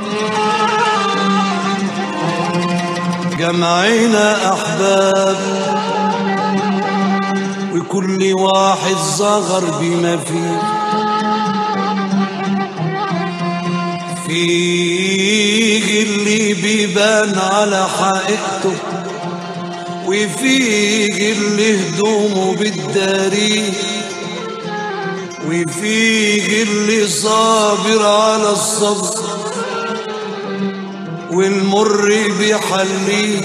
جمعنا أحباب وكل واحد صغر بما فيه فيه اللي بيبان على حقيقته وفيه اللي هدومه بالداري وفيه اللي صابر على الصبر والمر بيحليه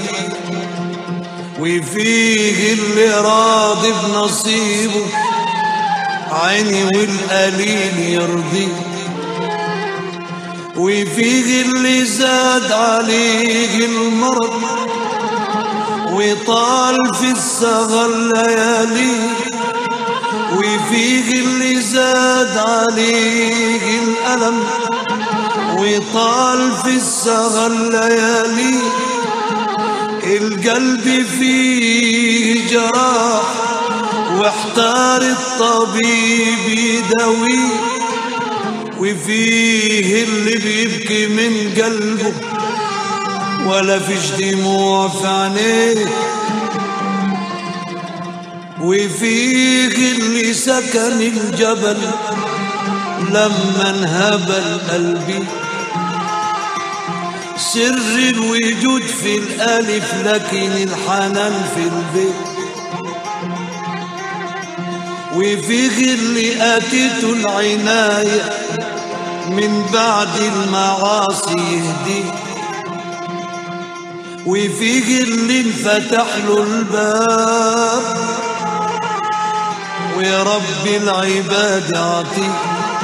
وفيه اللي راضي بنصيبه عيني والقليل يرضيه وفيه اللي زاد عليه المرض وطال في السهر ليالي وفيه اللي زاد عليه الألم وطال في السهر ليالي القلب فيه جراح واحتار الطبيب يداويه وفيه اللي بيبكي من قلبه ولا فيش دموع في عينيه وفيه اللي سكن الجبل لما انهبل قلبي سر الوجود في الألف لكن الحنان في البيت وفيه اللي أتيته العناية من بعد المعاصي يهديه وفيه اللي انفتح له الباب ويا رب العباد يعطيه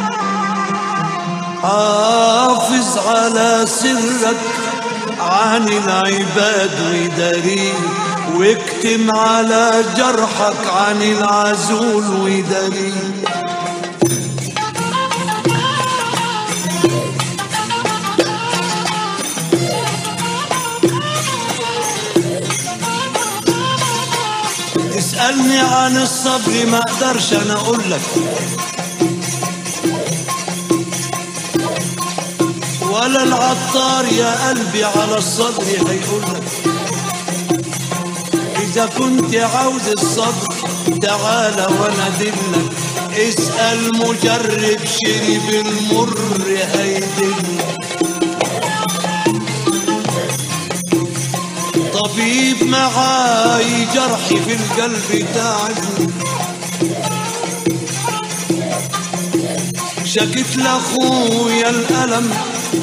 حافظ على سرك عن العباد وداريه واكتم على جرحك عن العزول وداريه تسألني عن الصبر ما اقدرش انا اقول لك ولا العطار يا قلبي على الصبر هيقول لك اذا كنت عاوز الصبر تعالى وانا ادلك اسأل مجرب شرب المر هيدلك طبيب معاي جرحي في القلب تعبني شكت لاخويا الالم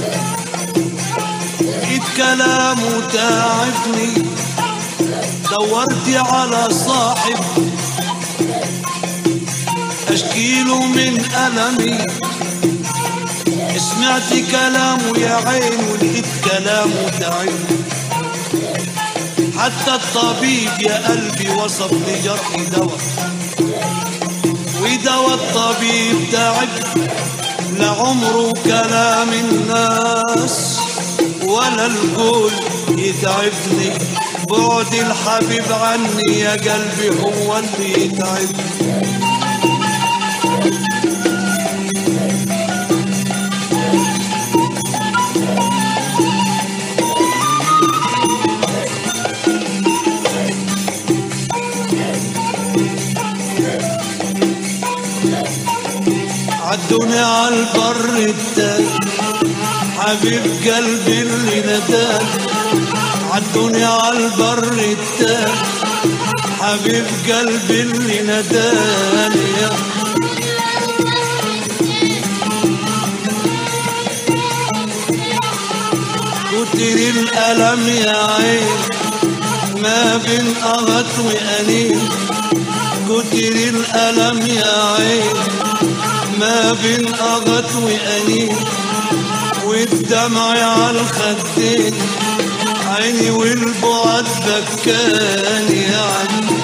لقيت كلامه تعبني دورت على صاحب اشكيله من المي سمعت كلامه يا عين ولقيت كلامه تعبني حتى الطبيب يا قلبي وصف لجرحي دواء ودواء الطبيب تعب لعمره كلام الناس ولا القول يتعبني بعد الحبيب عني يا قلبي هو اللي يتعبني عدوني على البر التاني حبيب قلبي اللي نداني عدوني على البر التاني حبيب قلبي اللي نداني يا كتر الألم يا عين ما بين أغط وأنين كتر الألم يا عين ما بين أغط وأنين والدمع على الخدين عيني والبعد بكاني يعني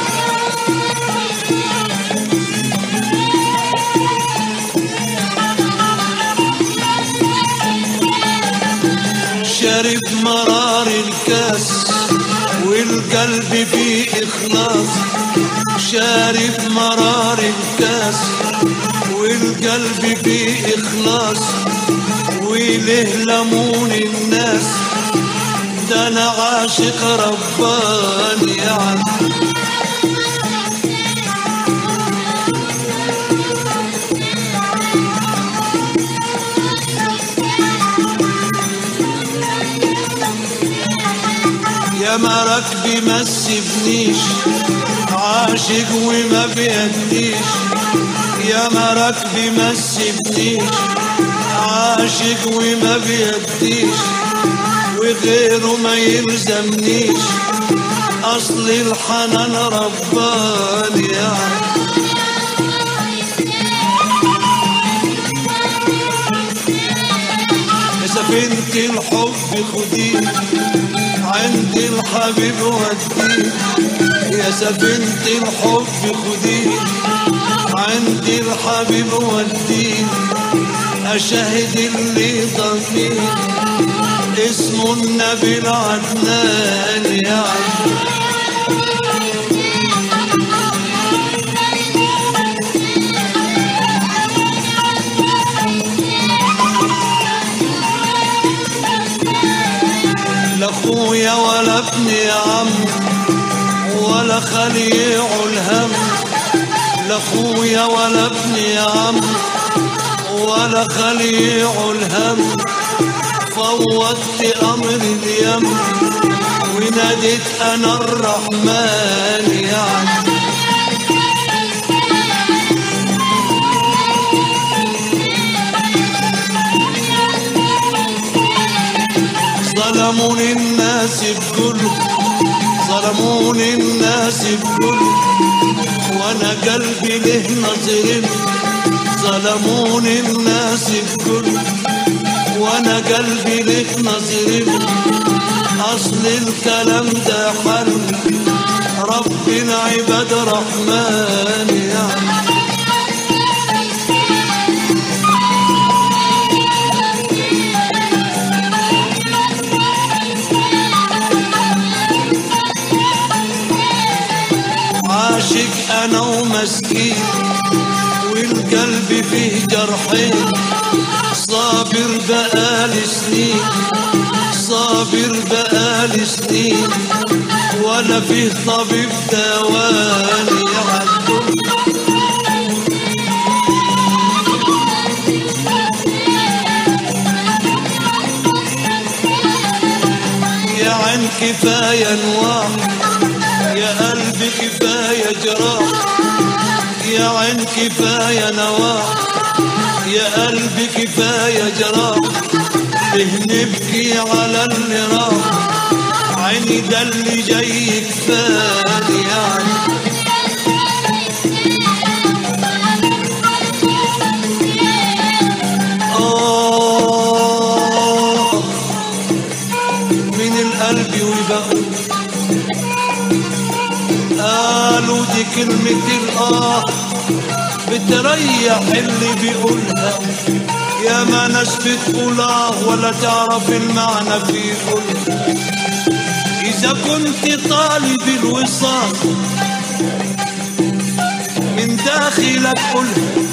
شارب مرار الكاس والقلب فيه إخلاص شارب مرار الكاس والقلب فيه إخلاص وله لمون الناس ده انا عاشق رباني يعني يا ما ركبي ما تسيبنيش عاشق وما بيديش يا ما ركبي ما تسيبنيش عاشق وما بيديش وغيره ما يلزمنيش اصل الحنان رباني يعني يا سفينة الحب خديني عند الحبيب وديني يا سفينة الحب خديني عند الحبيب وديني أشاهد اللي ضميني اسمه النبي العدنان يعني لا اخويا ولا ابن عم ولا خليع الهم لا اخويا ولا ابن عم ولا خليع الهم فوضت امر اليم وناديت انا الرحمن يعني ظلموني الناس بكل ظلموني الناس بكل وانا قلبي له نظرين ظلموني الناس بكل وانا قلبي لك نظرين اصل الكلام ده حل ربنا عباد رحمن يعني عاشق انا ومسكين والقلب فيه جرحين صابر بقالي سنين صابر بقالي سنين ولا فيه طبيب دواني يعدل يا عين كفاية انواع يا قلبي كفاية جراح يا عين كفاية نواح يا قلبي كفاية جراح بنبكي على اللي راح عيني ده اللي جاي كفاني يعني آه من القلب وبقول قالوا دي كلمة الآه بتريح اللي بيقولها يا ما ناس بتقول آه ولا تعرف المعنى في قولها إذا كنت طالب الوصال من داخلك قولها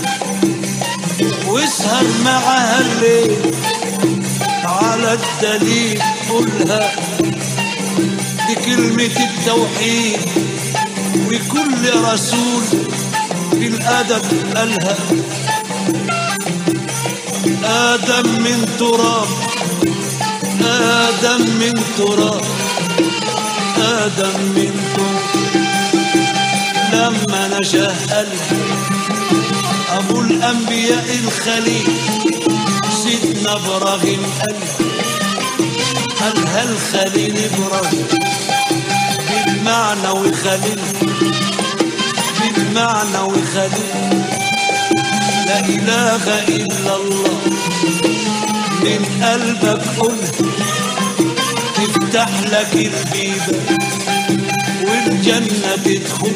واسهر معها الليل على الدليل قولها دي كلمة التوحيد وكل رسول بالأدب قالها آدم من تراب آدم من تراب آدم من تراب لما نشأ قالها أبو الأنبياء الخليل سيدنا إبراهيم قالها قالها الخليل إبراهيم بالمعنى وخليل بالمعنى وخليل لا إله إلا الله من قلبك قل تفتح لك البيبة والجنة تدخل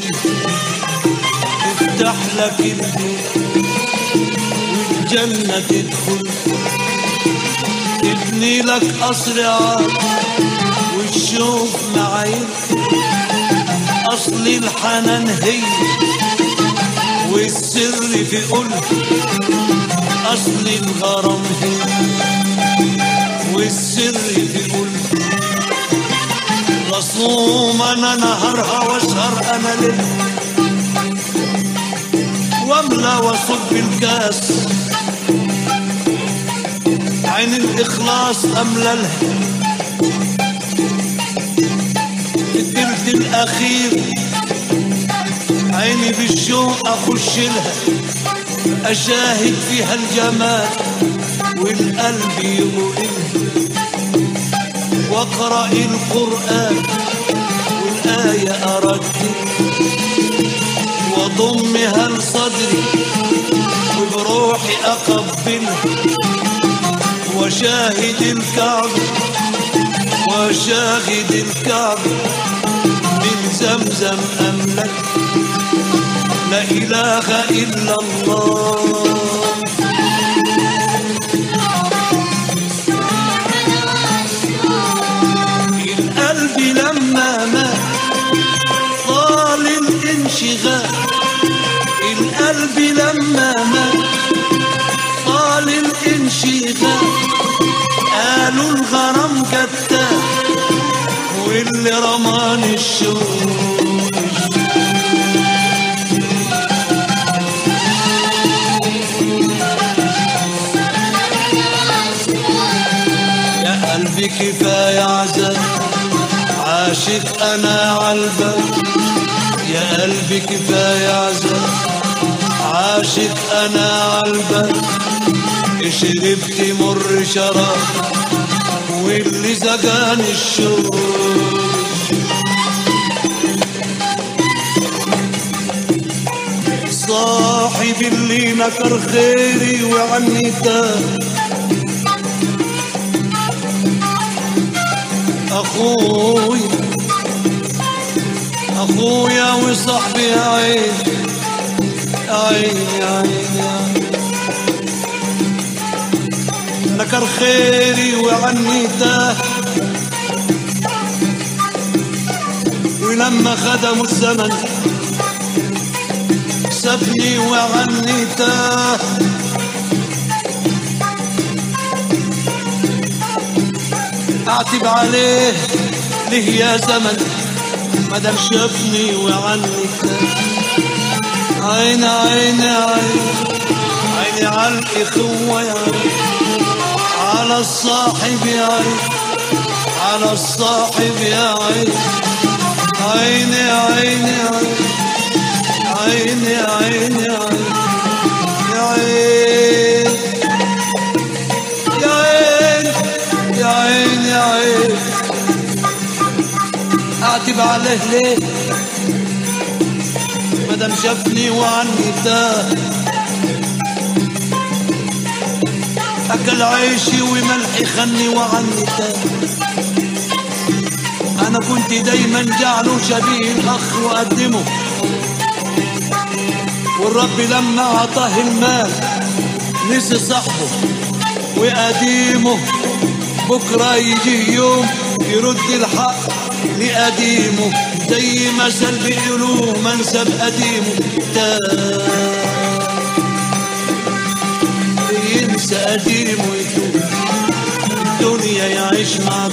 تفتح لك البيبة والجنة تدخل تبني لك قصر عال وتشوف معايا أصل الحنان هي والسر في قلب أصل الغرام هي والسر في قلبي مصوم انا نهارها واسهر انا ليل واملى واصب الكاس عين الاخلاص املى لها التلت الاخير عيني بالشوق اخش لها اشاهد فيها الجمال والقلب يقول واقرا القران والايه اردد واضمها لصدري وبروحي اقبلها وشاهد الكعبه وشاهد الكعبه من زمزم املك لا اله الا الله القلب لما مات طال الانشغال القلب لما مات طال الانشغال قالوا الغرام كتاب واللي رماني الشوق يا قلبي كفاية عذاب عاشق أنا عالباب يا قلبي كفاية عذاب عاشق أنا عالباب شربت مر شراب واللي زقاني الشوق صاحب اللي نكر خيري وعني تاه اخوي اخويا وصاحبي يا عين يا عين يا عين يا عين نكر خيري وعني تاه ولما خدموا الزمن سابني وعني تاه اعتب عليه ليه يا زمن مدام شافني وعني عين عين عين عيني على الاخوة يا عين على الصاحب يا عين على الصاحب يا عين عيني عيني عيني عيني عيني يا عين يا عين يا عين يا عين اعتب عليه ليه مادام شافني وعني تاه اكل عيشي وملحي خني وعني تاه انا كنت دايما جعله شبيه الاخ واقدمه والرب لما عطاه المال نسي صاحبه وقديمه بكرة يجي يوم يرد الحق لقديمه زي مثل بيقولوه منسب قديمه تاه ينسى قديمه يتوب الدنيا يعيش معك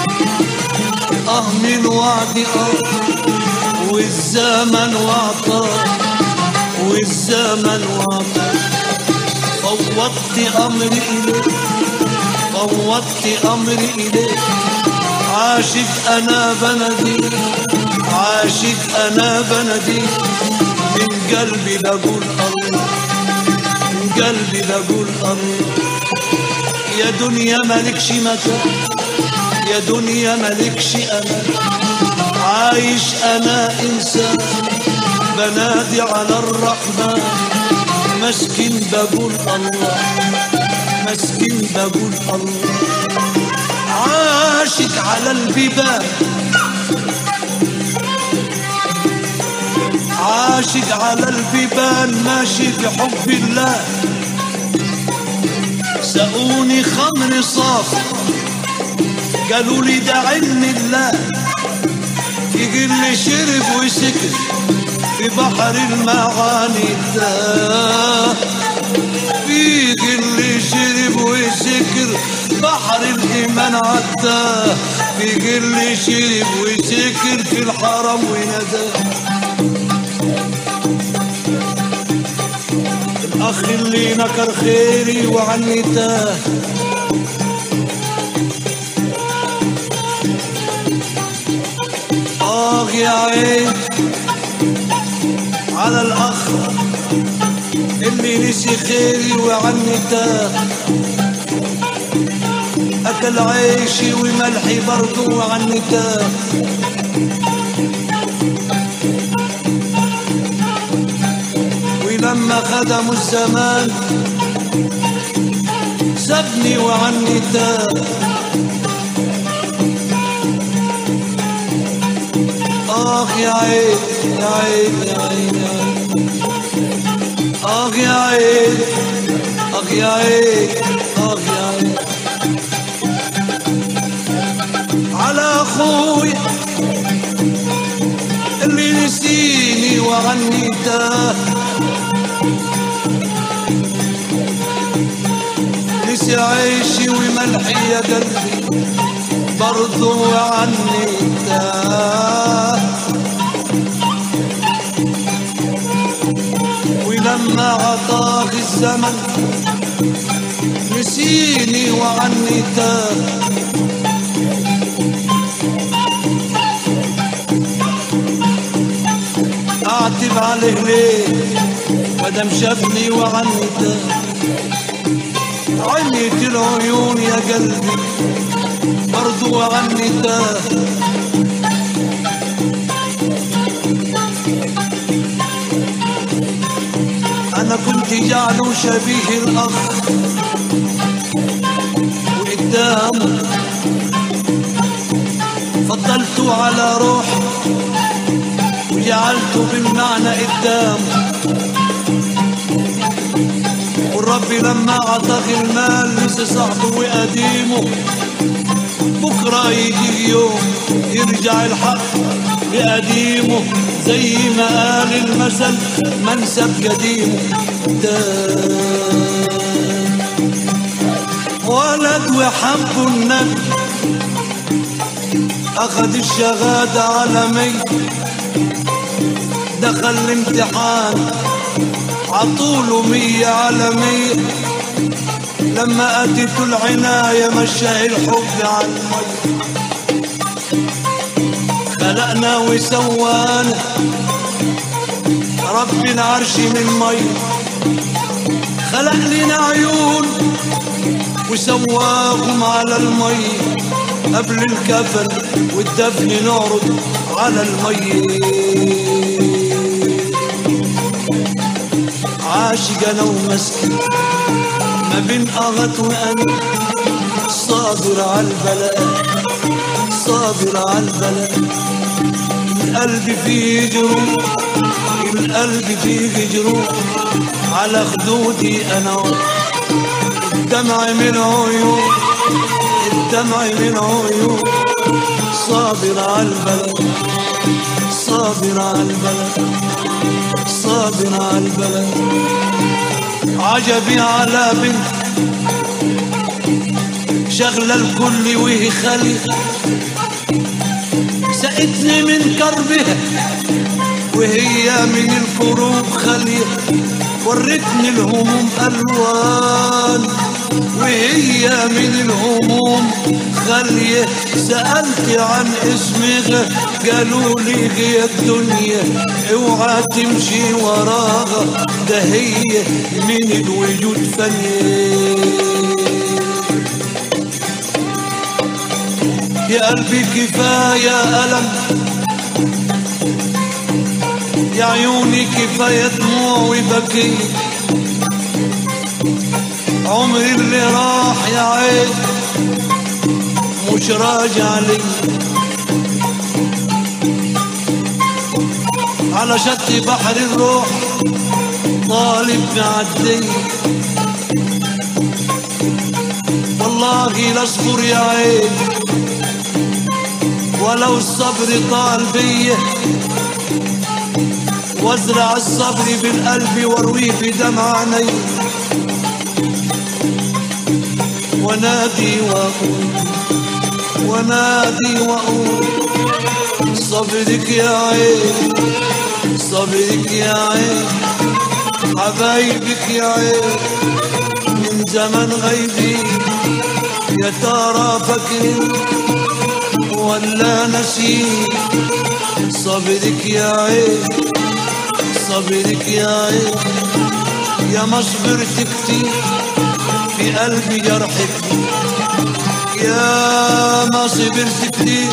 اه من وعدي اه والزمن وعطاه والزمن وعطاه فوضت امري اليك فوضت امري اليك عاشق انا بناديك عاشق انا بناديك من قلبي بقول الله من قلبي بقول الله يا دنيا مالكش مكان يا دنيا مالكش امان عايش انا انسان بنادي على الرحمن مسكين بقول الله مسكين بقول الله عاشق على البيبان عاشق على البيبان ماشي في حب الله سقوني خمر صافي قالوا لي ده علم الله يجي اللي شرب وسكت في بحر المعاني تاه فيك اللي شرب وسكر بحر الإيمان عداه في قل شرب وسكر في الحرم ونداه الأخ اللي نكر خيري وعني تاه آه يا عين على الأخ اللي نسي خيري وعني تاه أكل عيشي وملحي برضو وعني تاه ولما خدموا الزمان سابني وعني تاه آخ يا عين يا عين يا عين يا عين آخ يا عين آخ يا عين آخ يا عين على أخوي اللي نسيني وعني تاه نسي عيشي وملحي يا قلبي برضو عني تاه ولما عطاك الزمن نسيني وعني تاه اعتب عليه ليه مادام شافني وعني تاه عينيت العيون يا قلبي برضو عني تاه انا كنت جعله شبيه الاخ وقدامه فضلته على روحي وجعلته بالمعنى قدامه والرب لما عطاك المال نسي صاحبه وقديمه بكرة يجي يوم يرجع الحق لقديمه زي ما قال المثل منسب قديمه ده ولد وحب النبي أخذ الشهادة عالمية دخل الامتحان عطوله مية على مية لما أتيت العناية مشى الحب على المية خلقنا وسوانا رب العرش من مية خلق لنا عيون وسواهم على المية قبل الكفن والدفن نعرض على المية عاشق انا ومسكين ما بين اغط وانا صابر على البلاء صابر على البلاء القلب فيه جروح القلب فيه جروح على خدودي انا الدمع من عيون الدمع من عيون صابر على البلاء صابر على البلاء صابر على البلاء عجبي على بنت شغلة الكل وهي خالي سقتني من كربها وهي من الكروب خالية ورتني الهموم ألوان وهي من الهموم خالية سألت عن اسمها قالوا لي هي الدنيا اوعى تمشي وراها ده هي من الوجود فنيه يا قلبي كفاية ألم يا عيوني كفاية دموع وبكي عمري اللي راح يا عين مش راجع لي على شط بحر الروح طالب معدي والله لا اصبر يا عين ولو الصبر طال بيه وازرع الصبر بالقلب وارويه في دمع عيني ونادي واقول ونادي واقول صبرك يا عين صبرك يا عين حبايبك يا عين من زمن غيبي يا ترى فاكرين ولا نسيت صبرك يا عين صبرك يا عين يا ما صبرت كتير في قلبي جرحك يا ما صبرت كتير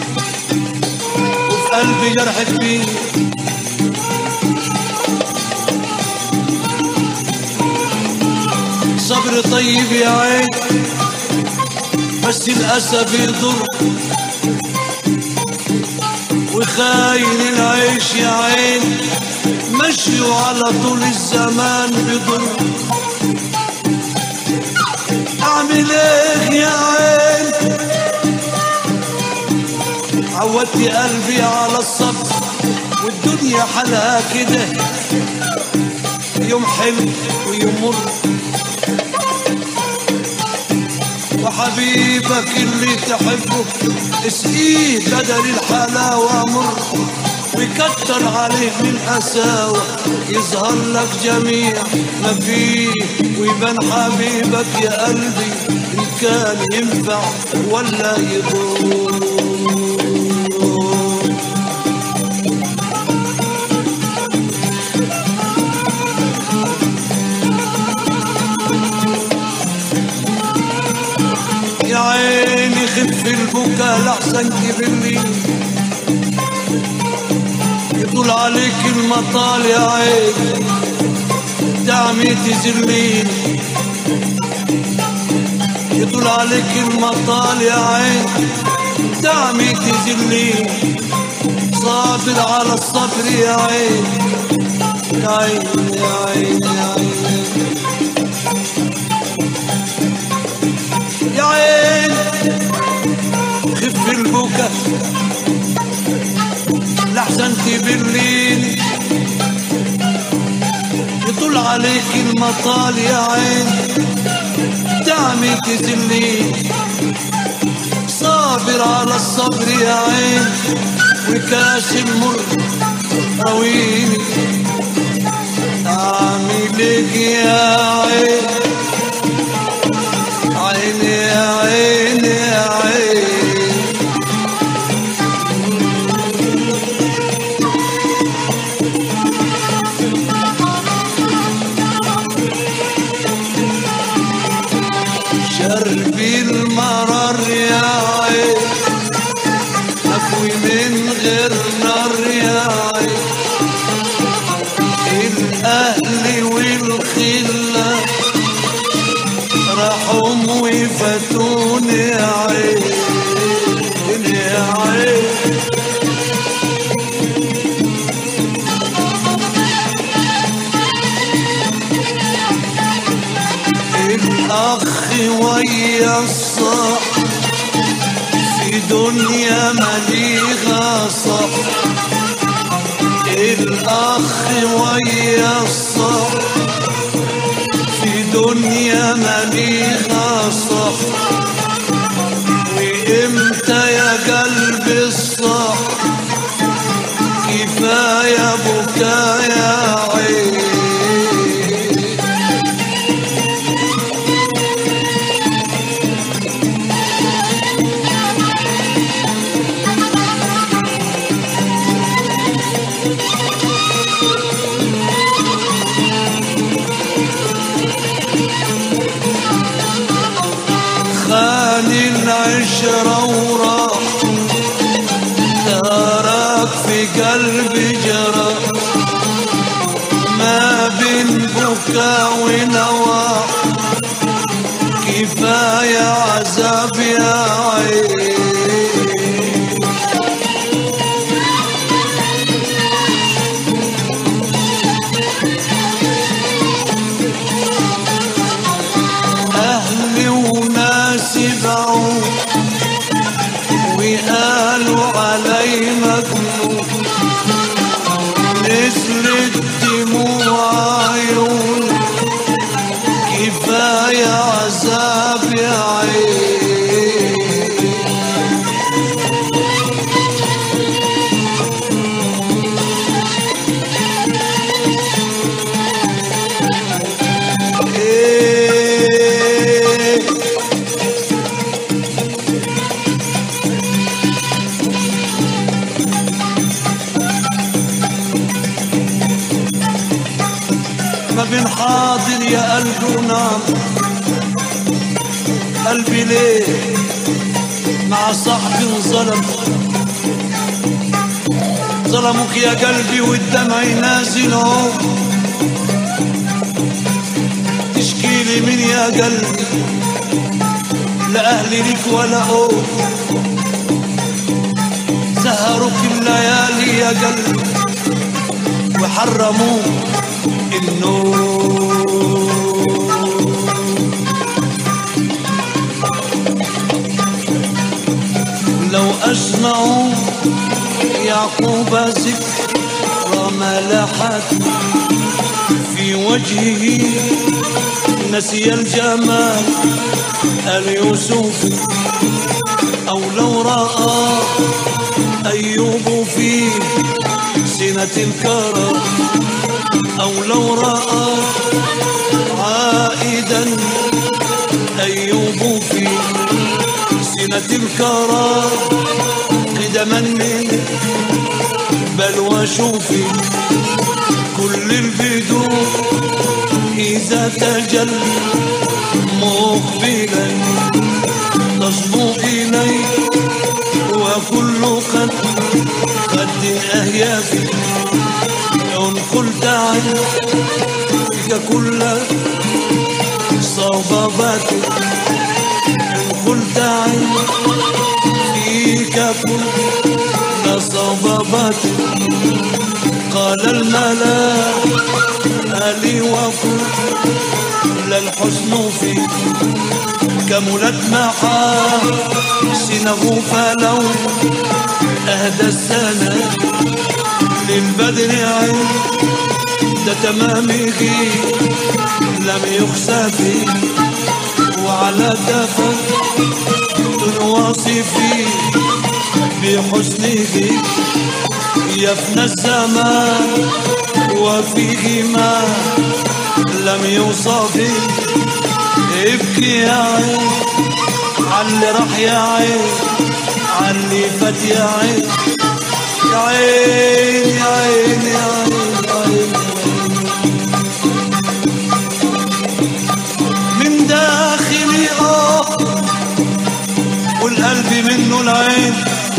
وفي قلبي جرح كبير صبر طيب يا عين بس الأسف يضر وخاين العيش يا عين مشيوا على طول الزمان بضر اعمل ايه يا عين عودت قلبي على الصبر والدنيا حالها كده يوم حلو ويوم مر وحبيبك اللي تحبه اسقيه بدل الحلاوة مر ويكتر عليه من قساوة يظهر لك جميع ما فيه ويبان حبيبك يا قلبي إن كان ينفع ولا يضر يا عيني خف البكا لحسن كبرني يطول عليك المطال يا عيني دعمي تزلين يطول عليك المطال يا عيني دعمي تزلين صابر على الصبر يا عيني يا عيني يا عيني يا عيني يا عين خف البكا لحسن تبليني يطول عليك المطال يا عين دعمي تزليني صابر على الصبر يا عين وكاس المر رويني اعملك يا عين عيني يا عيني يا عيني شربي المرار يا عين أكوي من غير نار يا عين الأهل والخلة راحوا وفاتوني يا عين يا عين الأخ ويا الصح في دنيا مليغة صح الأخ ويا الصح في دنيا مليغة صح وإمتى يا قلبي الصح كفاية بكايا عين خان العشرة وراح تراك في قلبي جرى ما بين بكا ونواح كفاية عذاب يا عين أهلي وناسي باعوا وقالوا علي مجنون نزلت دموع عيون كفاية عذاب يا حاضر يا قلبي ونعم قلبي ليه مع صاحبي انظلم ظلموك يا قلبي والدمع نازل اهو تشكي لي من يا قلبي لا اهلي ليك ولا أوه سهروك الليالي يا قلبي وحرموك النوم لو أسمعوا يعقوب ذكر ملحت في وجهه نسي الجمال اليوسف أو لو رأى أيوب في سنة الكرم أو لو رأى عائدا أيوب في سنة الكرى قدما من بل وشوفي كل البدور إذا تجل مقبلا تصبو إلي وكل قد قد أهيافي إن قلت عنك كل صبابات إن قلت عنك فيك كل صبابات قال الملا ألي وكل الحسن فيك كملت محاسنه فلو أهدى السنة للبدر عند تمامه لم يخسى فيه وعلى تفت الواصف بحسنه يفنى الزمان وفيه ما لم يوصف ابكي يا عين عاللي راح يا عين عاللي فات يا عين يا عين يا عين يا عين, يا عين. من داخلي اه والقلب منه العين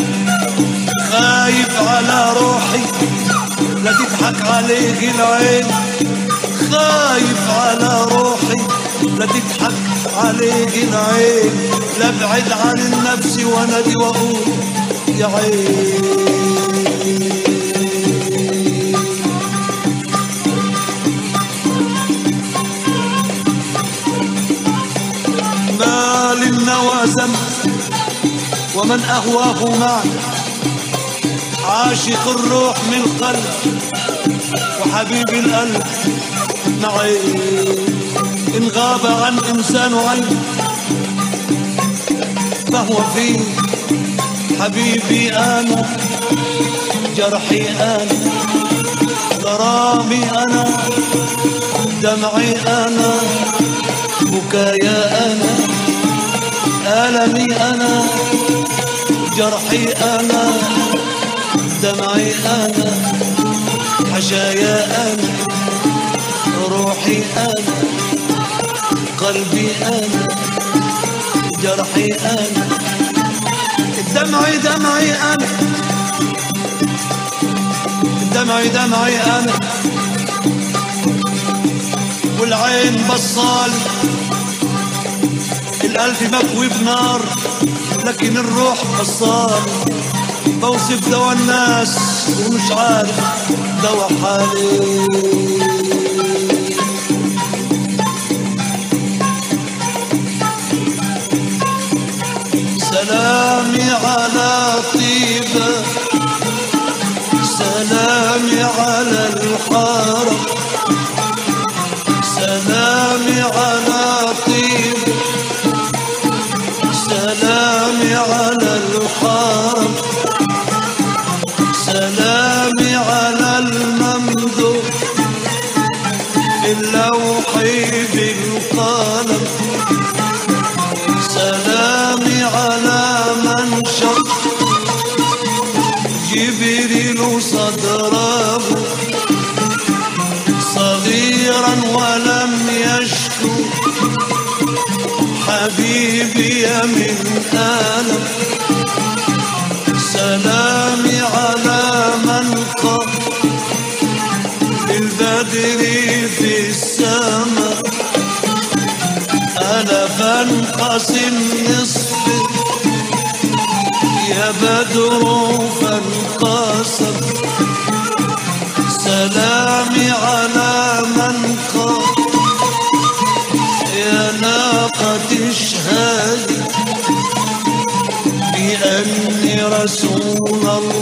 خايف على روحي لا تضحك عليك العين خايف على روحي لا تضحك عليك العين لا ابعد عن النفس وانادي واقول يا عين ما للنوى ذنب ومن أهواه معي عاشق الروح من قلب وحبيب القلب معي إن غاب عن إنسان عين فهو فيه حبيبي أنا جرحي أنا غرامي أنا دمعي أنا بكايا أنا ألمي أنا جرحي أنا دمعي أنا حشايا أنا روحي أنا قلبي أنا جرحي أنا دمعي دمعي أنا دمعي دمعي أنا والعين بصال القلب مكوي بنار لكن الروح بصال بوصف دوا الناس ومش عارف دوا حالي سلامي على طيبة سلامي على الحارة سلامي على طيبة سلامي على الحارة سلامي على الممدوح اللوح بالقلم سلامي على من شق جبريل صدره صغيرا ولم لي من ألم سلامي على من قام بالبدر في السماء أنا فانقسم نصفي يا بدر فانقسم سلامي على من قام يا ناقة اشهدي بأني رسول الله